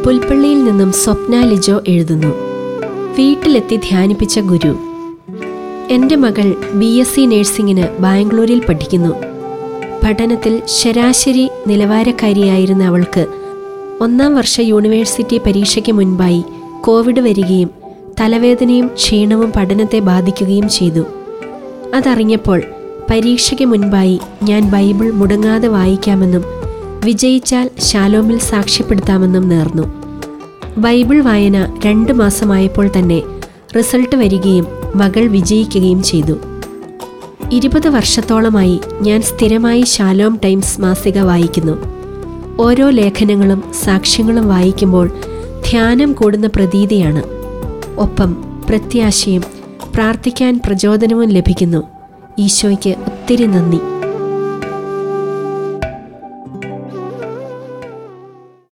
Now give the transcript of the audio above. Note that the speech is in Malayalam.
പുൽപ്പള്ളിയിൽ നിന്നും സ്വപ്ന ലിജോ എഴുതുന്നു വീട്ടിലെത്തി ധ്യാനിപ്പിച്ച ഗുരു എൻ്റെ മകൾ ബി എസ് സി നേഴ്സിംഗിന് ബാംഗ്ലൂരിൽ പഠിക്കുന്നു പഠനത്തിൽ ശരാശരി നിലവാരക്കാരിയായിരുന്ന അവൾക്ക് ഒന്നാം വർഷ യൂണിവേഴ്സിറ്റി പരീക്ഷയ്ക്ക് മുൻപായി കോവിഡ് വരികയും തലവേദനയും ക്ഷീണവും പഠനത്തെ ബാധിക്കുകയും ചെയ്തു അതറിഞ്ഞപ്പോൾ പരീക്ഷയ്ക്ക് മുൻപായി ഞാൻ ബൈബിൾ മുടങ്ങാതെ വായിക്കാമെന്നും വിജയിച്ചാൽ ശാലോമിൽ സാക്ഷ്യപ്പെടുത്താമെന്നും നേർന്നു ബൈബിൾ വായന രണ്ട് മാസമായപ്പോൾ തന്നെ റിസൾട്ട് വരികയും മകൾ വിജയിക്കുകയും ചെയ്തു ഇരുപത് വർഷത്തോളമായി ഞാൻ സ്ഥിരമായി ശാലോം ടൈംസ് മാസിക വായിക്കുന്നു ഓരോ ലേഖനങ്ങളും സാക്ഷ്യങ്ങളും വായിക്കുമ്പോൾ ധ്യാനം കൂടുന്ന പ്രതീതിയാണ് ഒപ്പം പ്രത്യാശയും പ്രാർത്ഥിക്കാൻ പ്രചോദനവും ലഭിക്കുന്നു ഈശോയ്ക്ക് ഒത്തിരി നന്ദി